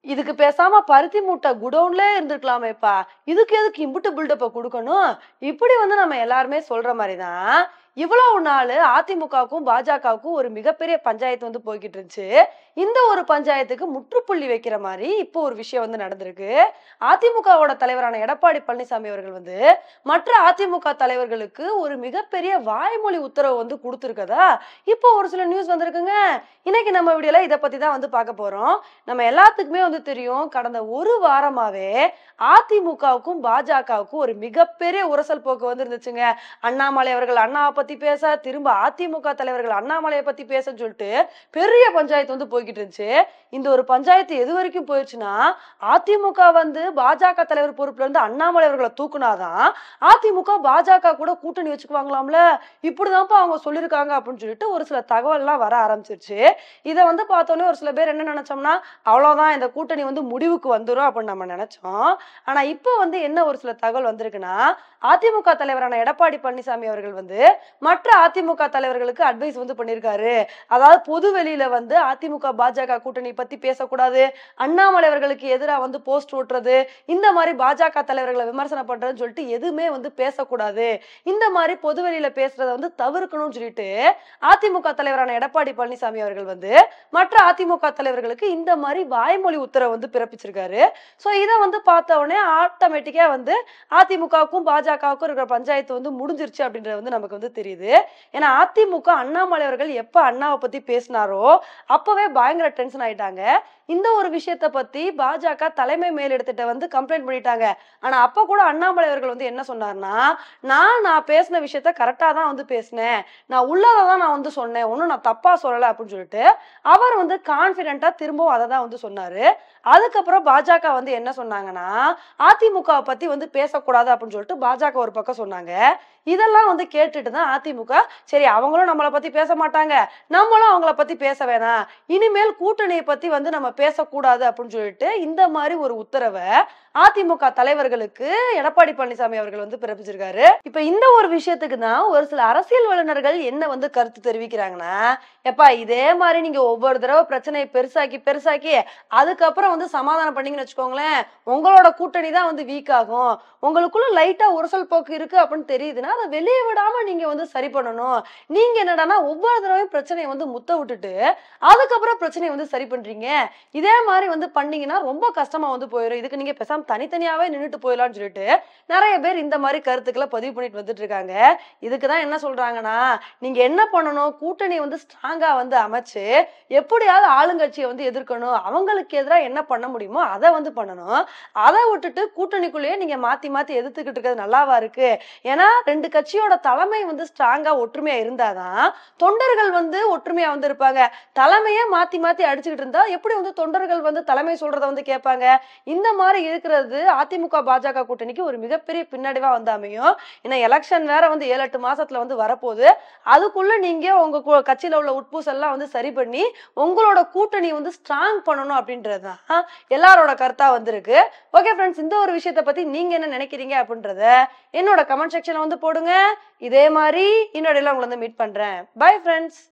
இதுக்கு பேசாம பருத்தி மூட்டை குடோன்ல இருந்திருக்கலாமேப்பா இதுக்கு எதுக்கு இம்புட்டு பில்டப்ப கொடுக்கணும் இப்படி வந்து நம்ம எல்லாருமே சொல்ற மாதிரி தான் இவ்வளவு நாள் அதிமுகவுக்கும் பாஜகவுக்கும் ஒரு மிகப்பெரிய பஞ்சாயத்து வந்து போய்கிட்டு இருந்துச்சு இந்த ஒரு பஞ்சாயத்துக்கு முற்றுப்புள்ளி வைக்கிற மாதிரி இப்போ ஒரு விஷயம் வந்து நடந்திருக்கு அதிமுகவோட தலைவரான எடப்பாடி பழனிசாமி அவர்கள் வந்து மற்ற அதிமுக தலைவர்களுக்கு ஒரு மிகப்பெரிய வாய்மொழி உத்தரவு வந்து கொடுத்துருக்கதா இப்போ ஒரு சில நியூஸ் வந்திருக்குங்க இன்னைக்கு நம்ம வீடியோல இதை பத்தி தான் வந்து பார்க்க போறோம் நம்ம எல்லாத்துக்குமே வந்து தெரியும் கடந்த ஒரு வாரமாவே அதிமுகவுக்கும் பாஜகவுக்கும் ஒரு மிகப்பெரிய உரசல் போக்கு வந்து இருந்துச்சுங்க அண்ணாமலை அவர்கள் அண்ணாவை பத்தி பேச திரும்ப அதிமுக தலைவர்கள் அண்ணாமலையை பத்தி பேசன்னு சொல்லிட்டு பெரிய பஞ்சாயத்து வந்து போய்கிட்டு இருந்துச்சு இந்த ஒரு பஞ்சாயத்து எது வரைக்கும் போயிடுச்சுன்னா அதிமுக வந்து பாஜக தலைவர் பொறுப்புல இருந்து அண்ணாமலை அவர்களை தூக்குனாதான் அதிமுக பாஜக கூட கூட்டணி வச்சுக்குவாங்களாம்ல இப்படிதான்ப்பா அவங்க சொல்லியிருக்காங்க அப்படின்னு சொல்லிட்டு ஒரு சில தகவல்லாம் வர ஆரம்பிச்சிருச்சு இதை வந்து பார்த்தோன்னே ஒரு சில பேர் என்ன நினைச்சோம்னா அவ்வளவுதான் இந்த கூட்டணி வந்து முடிவுக்கு வந்துரும் அப்படின்னு நம்ம நினைச்சோம் ஆனா இப்போ வந்து என்ன ஒரு சில தகவல் வந்திருக்குன்னா அதிமுக தலைவரான எடப்பாடி பழனிசாமி அவர்கள் வந்து மற்ற அதிமுக தலைவர்களுக்கு அட்வைஸ் வந்து பண்ணியிருக்காரு அதாவது பொது வெளியில வந்து அதிமுக பாஜக கூட்டணி பத்தி பேசக்கூடாது அண்ணாமலை அவர்களுக்கு எதிராக வந்து போஸ்ட் ஓட்டுறது இந்த மாதிரி பாஜக தலைவர்களை விமர்சனம் பண்றதுன்னு சொல்லிட்டு எதுவுமே வந்து பேசக்கூடாது இந்த மாதிரி பொது வெளியில பேசுறத வந்து தவிர்க்கணும்னு சொல்லிட்டு அதிமுக தலைவரான எடப்பாடி பழனிசாமி அவர்கள் வந்து மற்ற அதிமுக தலைவர்களுக்கு இந்த மாதிரி வாய்மொழி உத்தரவு வந்து பிறப்பிச்சிருக்காரு ஸோ இதை வந்து பார்த்த உடனே ஆட்டோமேட்டிக்கா வந்து அதிமுகவுக்கும் பாஜகவுக்கும் இருக்கிற பஞ்சாயத்து வந்து முடிஞ்சிருச்சு அப்படின்றது வந்து நமக்கு வந்து தெரியுது ஏன்னா அதிமுக அண்ணாமலை அவர்கள் எப்ப அண்ணாவை பத்தி பேசினாரோ அப்பவே பயங்கர டென்ஷன் ஆயிட்டாங்க இந்த ஒரு விஷயத்த பத்தி பாஜக தலைமை மேலிடத்திட்ட வந்து கம்ப்ளைண்ட் பண்ணிட்டாங்க ஆனா அப்ப கூட அண்ணாமலை அவர்கள் வந்து என்ன சொன்னார்னா நான் நான் பேசின விஷயத்த கரெக்டா தான் வந்து பேசினேன் நான் உள்ளதை தான் நான் வந்து சொன்னேன் ஒன்றும் நான் தப்பா சொல்லலை அப்படின்னு சொல்லிட்டு அவர் வந்து கான்ஃபிடென்ட்டா திரும்பவும் அதை தான் வந்து சொன்னாரு அதுக்கப்புறம் பாஜக வந்து என்ன சொன்னாங்கன்னா அதிமுகவை பத்தி வந்து பேசக்கூடாது அப்படின்னு சொல்லிட்டு பாஜக ஒரு பக்கம் சொன்னாங்க இதெல்லாம் வந்து கேட்டுட்டு தான் அதிமுக சரி அவங்களும் நம்மளை பத்தி பேச மாட்டாங்க நம்மளும் அவங்கள பத்தி பேச வேணாம் இனிமேல் கூட்டணியை பத்தி வந்து நம்ம பேசக்கூடாது அப்படின்னு சொல்லிட்டு இந்த மாதிரி ஒரு உத்தரவை அதிமுக தலைவர்களுக்கு எடப்பாடி பழனிசாமி அவர்கள் வந்து பிறப்பிச்சிருக்காரு இப்ப இந்த ஒரு விஷயத்துக்கு தான் ஒரு சில அரசியல் வல்லுநர்கள் என்ன வந்து கருத்து தெரிவிக்கிறாங்கன்னா எப்பா இதே மாதிரி நீங்க ஒவ்வொரு தடவை பிரச்சனையை பெருசாக்கி பெருசாக்கி அதுக்கப்புறம் வந்து சமாதானம் பண்ணீங்கன்னு வச்சுக்கோங்களேன் உங்களோட கூட்டணி தான் வந்து வீக் ஆகும் உங்களுக்குள்ள லைட்டா உரசல் போக்கு இருக்கு அப்படின்னு தெரியுதுன்னா அதை வெளியே விடாம நீங்க வந்து சரி பண்ணணும் நீங்க என்னடான்னா ஒவ்வொரு தடவையும் பிரச்சனையை வந்து முத்த விட்டுட்டு அதுக்கப்புறம் பிரச்சனையை வந்து சரி பண்றீங்க இதே மாதிரி வந்து பண்ணீங்கன்னா ரொம்ப கஷ்டமா வந்து போயிடும் இதுக்கு நீங்க பேசாம தனித்தனியாவே நின்றுட்டு போயிடலாம்னு சொல்லிட்டு நிறைய பேர் இந்த மாதிரி கருத்துக்களை பதிவு பண்ணிட்டு வந்துட்டு இருக்காங்க இதுக்கு தான் என்ன சொல்றாங்கன்னா நீங்க என்ன பண்ணணும் கூட்டணி வந்து ஸ்ட்ராங்கா வந்து அமைச்சு எப்படியாவது ஆளுங்கட்சியை வந்து எதிர்க்கணும் அவங்களுக்கு எதிராக என்ன பண்ண முடியுமோ அதை வந்து பண்ணணும் அதை விட்டுட்டு கூட்டணிக்குள்ளேயே நீங்க மாத்தி மாத்தி எதிர்த்துக்கிட்டு இருக்கிறது நல்லாவா இருக்கு ஏன்னா ரெண்டு கட்சியோட தலைமை வந்து ஸ்ட்ராங்கா ஒற்றுமையா இருந்தாதான் தொண்டர்கள் வந்து ஒற்றுமையா வந்து இருப்பாங்க தலைமையே மாத்தி மாத்தி அடிச்சுக்கிட்டு இருந்தா எப்படி வந்து தொண்டர்கள் வந்து தலைமை சொல்றத வந்து கேட்பாங்க இந்த மாதிரி இருக்கிறது அதிமுக பாஜக கூட்டணிக்கு ஒரு மிகப்பெரிய பின்னடைவா வந்து அமையும் ஏன்னா எலெக்ஷன் வேற வந்து ஏழு எட்டு மாசத்துல வந்து வரப்போகுது அதுக்குள்ள நீங்க உங்க கு- கட்சியில உள்ள உட்பூசெல்லாம் வந்து சரி பண்ணி உங்களோட கூட்டணி வந்து ஸ்ட்ராங் பண்ணணும் அப்படின்றது தான் எல்லாரோட கருத்தா வந்திருக்கு ஓகே ஃப்ரெண்ட்ஸ் இந்த ஒரு விஷயத்தை பத்தி நீங்க என்ன நினைக்கிறீங்க அப்படின்றத என்னோட கமெண்ட் செக்ஷன்ல வந்து போடுங்க இதே மாதிரி இன்னொரு உங்களை வந்து மீட் பண்றேன் பை ஃப்ரெண்ட்ஸ்